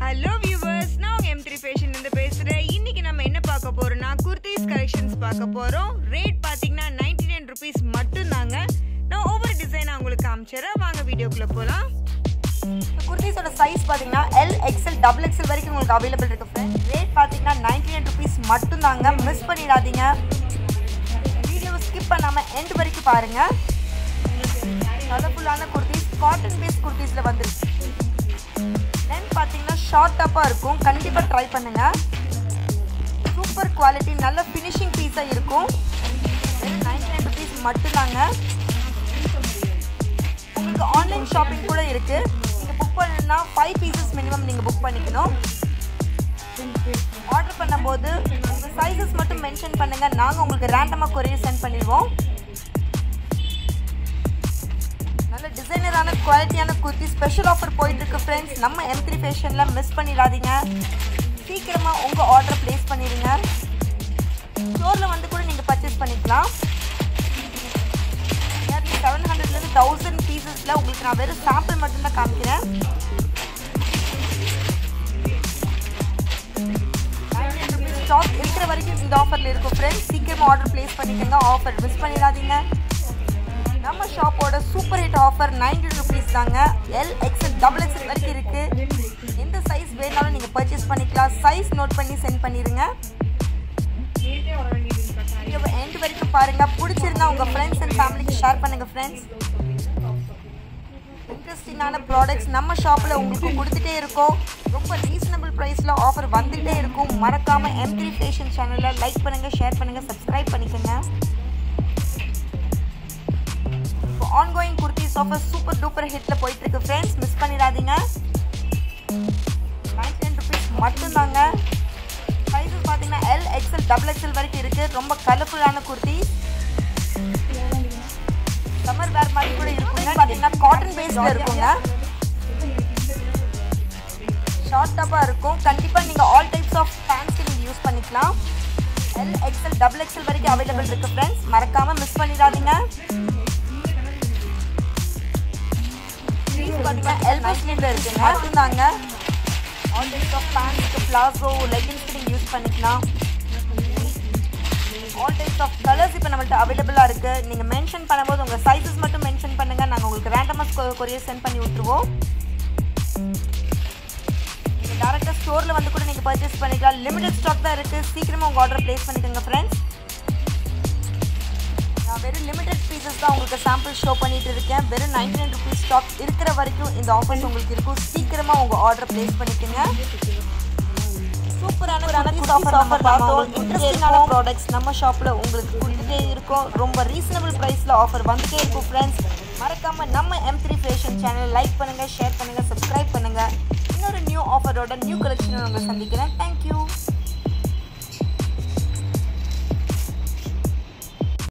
hello viewers நான் உங்க M three fashion இருந்து பேசுகிறேன் இன்னைக்கு நம்ம என்ன பார்க்க போறோம்னா குர்த்திஸ் கலெக்ஷன்ஸ் பார்க்க போறோம் ரேட் பார்த்தீங்கன்னா நைன்டி நைன் ருபீஸ் மட்டும்தாங்க நான் ஒவ்வொரு டிசைனாக உங்களுக்கு காமிச்சிடுறேன் வாங்க வீடியோக்குள்ளே போகலாம் குர்த்திஸோட சைஸ் பார்த்தீங்கன்னா எல் எக்ஸ்எல் டபுள் எக்ஸ்எல் வரைக்கும் உங்களுக்கு அவைலபிள் இருக்கு ஃப்ரெண்ட் ரேட் பார்த்தீங்கன்னா நைன்டி நைன் ருபீஸ் மட்டும்தாங்க மிஸ் பண்ணிடாதீங்க வீடியோவை ஸ்கிப் பண்ணாமல் எண்ட் வரைக்கும் பாருங்க கலர்ஃபுல்லான குர்த்திஸ் காட்டன் பேஸ் குர்த்திஸில் வந்துருக்கு லென்த் பார்த்தீங்கன்னா ஷார்ட் டாப்பாக இருக்கும் கண்டிப்பாக ட்ரை பண்ணுங்க சூப்பர் குவாலிட்டி நல்ல ஃபினிஷிங் பீஸாக இருக்கும் வெறும் நைன்டி நைன் ருபீஸ் மட்டும்தாங்க உங்களுக்கு ஆன்லைன் ஷாப்பிங் கூட இருக்கு நீங்க புக் பண்ணணும்னா ஃபைவ் பீசஸ் மினிமம் நீங்க புக் பண்ணிக்கணும் ஆர்டர் பண்ணும்போது உங்க சைஸஸ் மட்டும் மென்ஷன் பண்ணுங்க நாங்க உங்களுக்கு ரேண்டமா கொரியர் சென்ட் பண்ணிடுவோம் நல்ல டிசைனரான குவாலிட்டியான குர்த்தி ஸ்பெஷல் ஆஃபர் போயிட்டு இருக்கு ஃப்ரெண்ட்ஸ் நம்ம எம் த்ரீ ஃபேஷன்ல மிஸ் பண்ணிடாதீங்க சீக்கிரமா உங்க ஆர்டர் பிளேஸ் பண்ணிடுங்க ஸ்டோர்ல வந்து கூட நீங்க பர்ச்சேஸ் பண்ணிக்கலாம் நியர்லி செவன் ஹண்ட்ரட்லேருந்து தௌசண்ட் பீசஸில் உங்களுக்கு நான் வெறும் சாம்பிள் மட்டும்தான் காமிக்கிறேன் ஸ்டாக் இருக்கிற வரைக்கும் இந்த ஆஃபரில் இருக்கும் ஃப்ரெண்ட்ஸ் சீக்கிரமாக ஆர்டர் ப்ளேஸ் பண்ணிக்கோங்க ஆஃபர் மிஸ் பண்ணிடாதீங்க நம்ம ஷாப்போட super hit offer ninety rupees தாங்க எல் எக்ஸ்எல் டபுள் எக்ஸ்எல் வரைக்கும் இருக்குது எந்த சைஸ் வேணாலும் நீங்கள் பர்ச்சேஸ் பண்ணிக்கலாம் சைஸ் நோட் பண்ணி சென்ட் பண்ணிடுங்க வீடியோவை எண்ட் வரைக்கும் பாருங்க பிடிச்சிருந்தா உங்க ஃப்ரெண்ட்ஸ் அண்ட் ஃபேமிலிக்கு ஷேர் பண்ணுங்க ஃப்ரெண்ட்ஸ் இன்ட்ரெஸ்டிங்கான ப்ராடக்ட்ஸ் நம்ம ஷாப்பில் உங்களுக்கு கொடுத்துட்டே இருக்கோம் ரொம்ப ரீசனபிள் ப்ரைஸில் ஆஃபர் வந்துகிட்டே இருக்கும் மறக்காம எம் த்ரீ ஃபேஷன் சேனலை லைக் பண்ணுங்க ஷேர் பண்ணுங்க சப்ஸ்கிரைப் பண்ணிக்கோங்க இப்போ ongoing kurtis offer super duper ஹிட்டில் போயிட்டு இருக்கு ஃப்ரெண்ட்ஸ் மிஸ் பண்ணிடாதீங்க நைன்டி நைன் ருபீஸ் மட்டும்தாங்க சைஸஸ் பார்த்தீங்கன்னா எல் எக்ஸ்எல் டபுள் எக்ஸ்எல் வரைக்கும் இருக்குது ரொம்ப கலர்ஃபுல்லான குர்த்தி சம்மர் வேர் மாதிரி கூட இருக்குங்க பார்த்தீங்கன்னா காட்டன் பேஸில் இருக்குங்க ஷார்ட் டாப்பாக இருக்கும் கண்டிப்பாக நீங்கள் ஆல் டைப்ஸ் ஆஃப் ஃபேன்ஸ்க்கு நீங்கள் யூஸ் பண்ணிக்கலாம் எல் எக்ஸ்எல் டபுள் எக்ஸ்எல் வரைக்கும் அவைலபிள் இருக்குது ஃப்ரெண்ட்ஸ் மறக்காமல் மிஸ் பண்ணிடாதீங்க பார்த்தீங்கன்னா எல்போ ஸ்லீவில் இருக்குங்க மட்டும்தாங்க ஆல் டைப்ஸ் ஆஃப் பேண்ட்ஸ்க்கு பிளாசோ லெகின்ஸ்க்கு நீங்கள் யூஸ் பண்ணிக்கலாம் ஆல் டைப்ஸ் ஆஃப் கலர்ஸ் இப்போ நம்மள்ட்ட அவைலபிளாக இருக்குது நீங்கள் மென்ஷன் பண்ணும்போது உங்கள் சைஸஸ் மட்டும் மென்ஷன் பண்ணுங்கள் நாங்கள் உங்களுக்கு ரேண்டமாக கொரியர் சென்ட் பண்ணி விட்ருவோம் நீங்கள் டேரெக்டாக ஸ்டோரில் வந்து கூட நீங்கள் பர்ச்சேஸ் பண்ணிக்கலாம் லிமிடெட் ஸ்டாக் தான் இருக்குது சீக்கிரமாக உங்கள் ஆர்டர் ப்ளேஸ் பண்ணிக்கோங்க ஃப்ரெண்ட்ஸ் நான் வெறும் லிமிடெட் பீசஸ் தான் உங்களுக்கு சாம்பிள் ஷோ பண்ணிட்டு இருக்கேன் வெறும் நைன்டி நைன் ருபீஸ் ஸ்டாக் இருக்கிற வரைக்கும் இந்த ஆஃபர்ஸ் உங்களுக்கு இருக்கும் சீக்கிரமாக உங்கள் ஆர்டர் ப்ளேஸ் பண்ணிக்கோங்க சூப்பரான குர்த்திஸ் ஆஃபர் ஆஃபர் பார்த்தோம் இன்ட்ரெஸ்டிங்கான ப்ராடக்ட்ஸ் நம்ம ஷாப்பில் உங்களுக்கு கொடுத்துட்டே இருக்கோம் ரொம்ப ரீசனபிள் ப்ரைஸில் ஆஃபர் வந்துட்டே இருக்கும் ஃப்ரெண்ட்ஸ் மறக்காமல் நம்ம M three fashion channel like பண்ணுங்கள் ஷேர் பண்ணுங்கள் சப்ஸ்கிரைப் பண்ணுங்கள் இன்னொரு நியூ ஆஃபரோட நியூ கலெக்ஷன் உங்களை சந்திக்கிறேன் தேங்க்யூ